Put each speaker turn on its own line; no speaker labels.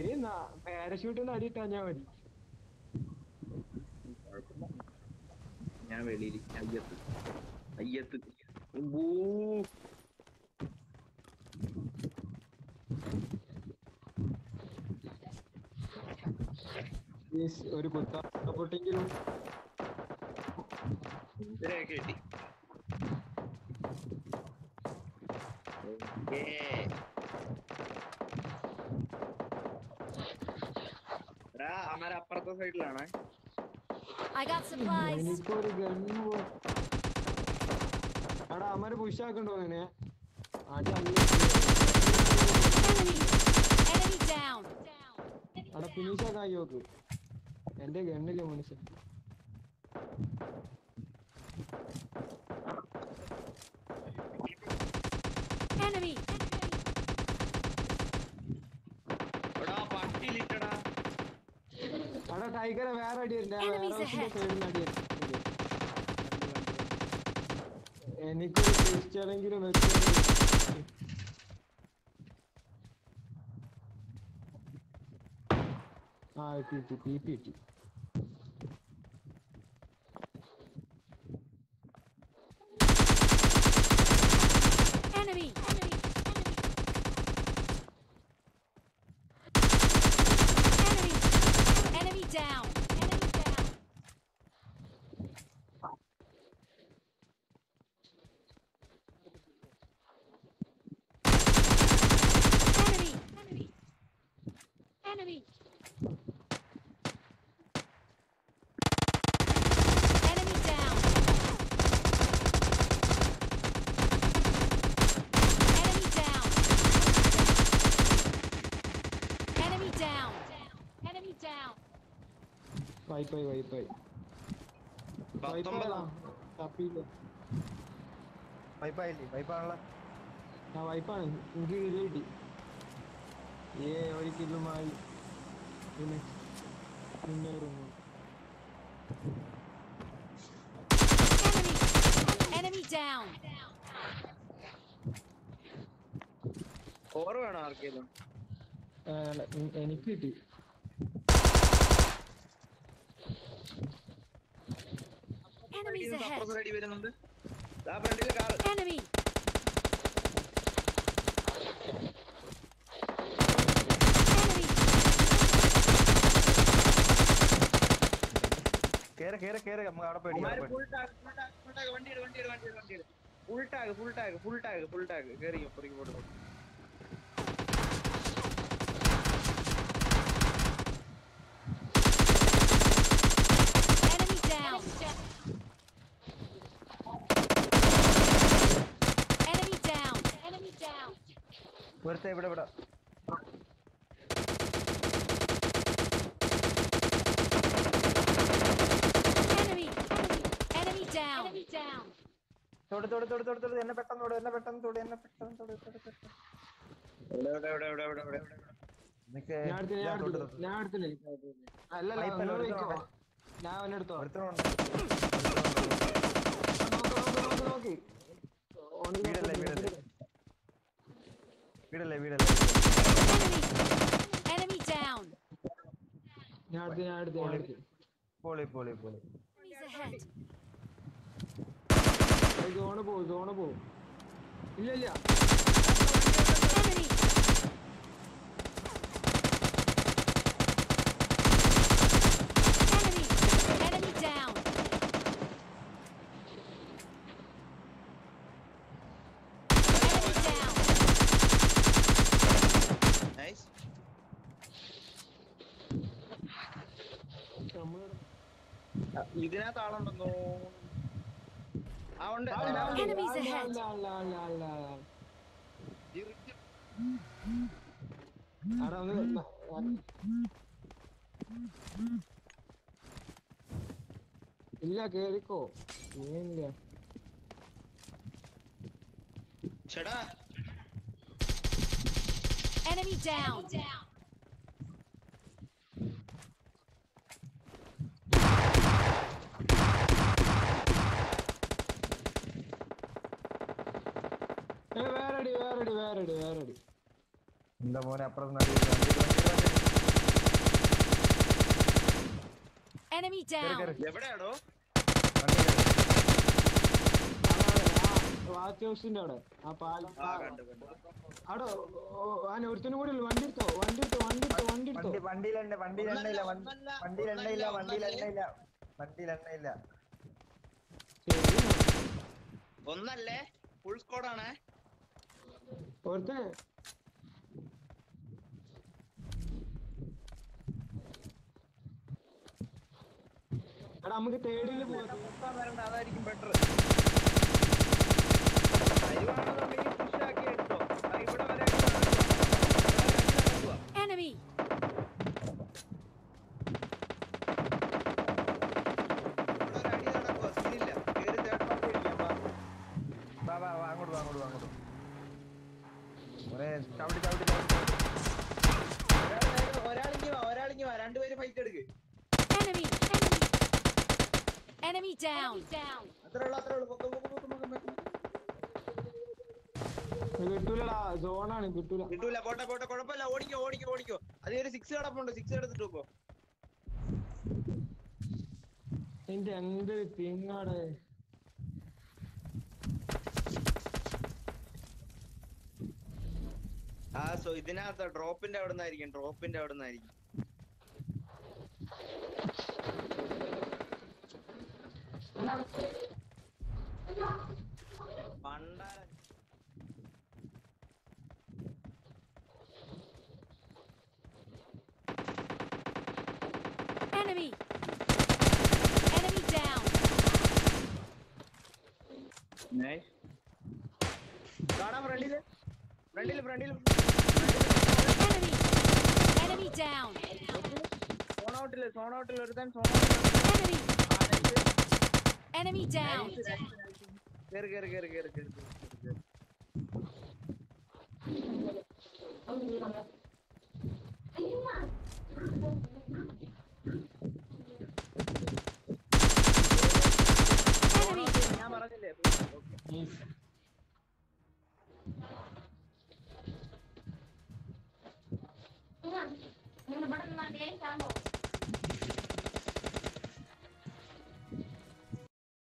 പാരഷൂട്ടിന്ന് അടിയിട്ടാ ഞാൻ മതി
കുഴപ്പമില്ല. ഞാൻ വെളിയിൽ അയ്യത്ത് അയ്യത്ത് ഊ.
Please, ഒരു കുത്താപ്പൊട്ടെങ്കിലും
ഇതിനെയൊക്കെ കിട്ടി ഓക്കേ. എടാ അമര അപ്പുറത്തെ സൈഡിലാണ്
I got supplies.
എനിക്കൊരു ഗണ്ണ് എടാ അമ്മര് പുഷാക്കണ്ടോ നിന്നെ അടി അങ്ങ്
Enemy. Enemy down.
എടാ ഫിനിഷാക്കാൻ നോക്ക് എന്റെ ഗണ്ണില്ല മനുഷ്യൻ
Enemy.
എടാ പട്ടിയിലിട്ടടാ
എടാ ടൈഗറെ വേറെ അടി വരുന്നുണ്ട്. ആ
Enemies
വേറെ
ahead.
സൈഡിൽ അടി വരുന്നുണ്ട്. എനിക്കൊരു ക്രിസ്റ്റിയാണെങ്കിലും ആ കിട്ടി പി പി കിട്ടി
Enemy. Enemy. Enemy down. Enemy down. Enemy. Enemy. Enemy. Enemy down. Enemy down. Enemy down. Enemy down.
വൈപ്പായി വൈപ്പായി
പത്തൊമ്പതാ
തപ്പിയില്ല
വൈപ്പായില്ലേ വൈപ്പാണല്ലോ
ആ വൈപ്പാണ് എനിക്ക് കില്ല് കിട്ടി ഏ ഒരു കില്ലുമായി പിന്നെ മുന്നേറുന്നു
Enemy. Enemy down.
ഓർ വേണോ ആർക്കേലും
ആ, അല്ല, എ- എനിക്ക് കിട്ടി
Enemies ahead.
അപ്പുറത്തെ സൈഡിൽ വരുന്നുണ്ട് ദാ ഫ്രണ്ടിൽ കാറ്
Enemy. Enemy.
കേറ് കേറ് കേറ് നമുക്ക് അവിടെ പേടി
അവന്മാര് full tag, full tag, full tag, വണ്ടി എടു, വണ്ടി എടു, വണ്ടി എടു, വണ്ടി എടു. Full tag, full tag, full tag, full tag. കേറി അപ്പുറത്തേക്ക് പോട്ട് പോ.
Enemy down. Enemy down. Enemy down.
ഒരുത്ത ഇവിടെ ഇവിടെ
Enemy. Enemy down. Enemy down.
തൊട് തൊട് തൊട് തൊട് തൊട് എന്നെ പെട്ടെന്ന് തൊട് എന്നെ പെട്ടെന്ന് തൊട് എന്നെ പെട്ടെന്ന് തൊട് തൊട് തൊട് തൊട്.
എവിടെ, എവിടെ, എവിടെ, എവിടെ, എവിടെ, എവിടെ, എവിടെ?
നിനക്ക്
ഞാൻ എടുത്തില്ല ഞാൻ
ഞാൻ തൊട്ട്
എടുത്തില്ല
തൊട്ട്.
ഞാൻ എടുത്തില്ല അല്ല അല്ല
വൈപ്പല്ല,
നിങ്ങൾ
ഒരുത്തൻ
വെക്കോ.
ഉണ്ട്.
ഞാൻ അവനെ എടുത്തോ
ഒരുത്തനുണ്ട്.
നോക്ക് നോക്ക് നോക്ക് നോക്ക് ഓന്
വീടല്ലേ,
നോക്ക്,
വീടല്ലേ.
വീടല്ലേ.
വീടല്ലേ വീടല്ലേ
Enemy. Enemy down.
ഞാൻ എടുത്ത് ഞാൻ എടുത്ത് ഞാൻ എടുത്ത്
പോളി പോളി പോളി
Enemies ahead.
സോണ് പോവും സോണ് പോവും ഇല്ല ഇല്ല
Enemy. Enemy. Enemy down. Enemy down.
Nice.
നമ്മള്
ആ, ഇതിനകത്ത് ആളുണ്ടെന്നോ ആ ഉണ്ട്
അല്ല, അല്ല,
Enemies
അല്ല,
ahead.
അല്ല, അല്ല, അല്ല, അല്ല, അല്ല. അവിടെ ഒന്ന് ന- ഇല്ല കേറിക്കോ ഇല്ല
ചേടാ
Enemy down.
ഏ വേറടി വേറടി വേറടി വേറടി
എന്താ മോനെ അപ്പുറത്ത് നടി വണ്ടി വണ്ടി വണ്ടി
down.
എവിടെയാടോ
വാച്ച് ഹൗസിന്റെ അവിടെ ആ പാൽ
ആ കണ്ടു കണ്ടു
അവിടെ ഒരുത്തനും കൂടി ഉള്ളു. വണ്ടി എടുത്തോ വണ്ടി എടുത്തോ വണ്ടി എടുത്തോ വണ്ടി എടുത്തോ
വണ്ടി വണ്ടിയിൽ എണ്ണ വണ്ടിയിൽ എണ്ണയില്ല വണ്ടി-
ഒന്നല്ല,
വണ്ടിയിൽ എണ്ണയില്ല
ഒന്നല്ല,
വണ്ടിയിൽ
ഒന്നല്ല.
എണ്ണയില്ല വണ്ടിയിൽ എണ്ണയില്ല
ശരി
ഒന്നല്ലേ ഫുൾ സ്കോഡാണേ
ഒരുത്തൻ എടാ നമുക്ക് തേടില് പോവാം
മൊത്തം വരണ്ട അതായിരിക്കും ബെറ്റർ വരുവാണെന്നുണ്ടെങ്കിൽ പുഷ് ആക്കി എടുത്തോ ആ, ഇവിടെ വരെ അങ്ങ് നടക്കുവാ. ഇവിടെ അടി നടക്കുവാ.
Enemy.
ഇവിടെ ഒരു അടി നടക്കുവാ. സീനില്ല. കേറി third party അടിക്കാം, വാ.
വാ വാ വാ അങ്ങോട്ട് വാ അങ്ങോട്ട് വാ അങ്ങോട്ട് ഒരേ ചവിട്ടി ചവിട്ടി ചവിട്ടി
ഒരാള് നേരെ- ഒരാളിങ്ങി വാ ഒരാളിങ്ങി വാ രണ്ടുപേര് ഫൈറ്റ് എടുക്ക്
Enemy. Enemy. Enemy down. Down.
അത്രേ ഉള്ളൂ അത്രേ ഉള്ളൂ പൊക്കം പൊക്കം പൊക്കം പൊക്കം പൊക്കം
കിട്ടൂലടാ സോണാണ് കിട്ടൂല
കിട്ടൂല പോട്ടെ പോട്ടെ കുഴപ്പമില്ല ഓടിക്കോ ഓടിക്കോ ഓടിക്കോ അത് ഒരു സിക്സ് കിടപ്പുണ്ട് സിക്സ് എടുത്തിട്ട് നോക്കോ
എന്റെ എന്ത് പിങ്ങാട്
ആ സോ ഇതിനകത്ത് ഡ്രോപ്പിന്റെ അവിടെ നിന്നായിരിക്കും ഡ്രോപ്പിന്റെ അവിടെ നിന്നായിരിക്കും പണ്ടാര
Enemy. Enemy down.
കാണാൻ ഫ്രണ്ടില് ഫ്രണ്ടില് ഫ്രണ്ടില്
Enemy. Enemy down.
സോൺ ഔട്ടില് സോൺ ഔട്ടിൽ ഒരുത്തൻ സോൺ
Enemy. Enemy down.
കേറി കേറി കേറി കേറി കേറി കേറി
Enemy.
ഞാൻ പറഞ്ഞില്ലേ ഓക്കെ
നിങ്ങൾ ഇവിടെ നിന്നാ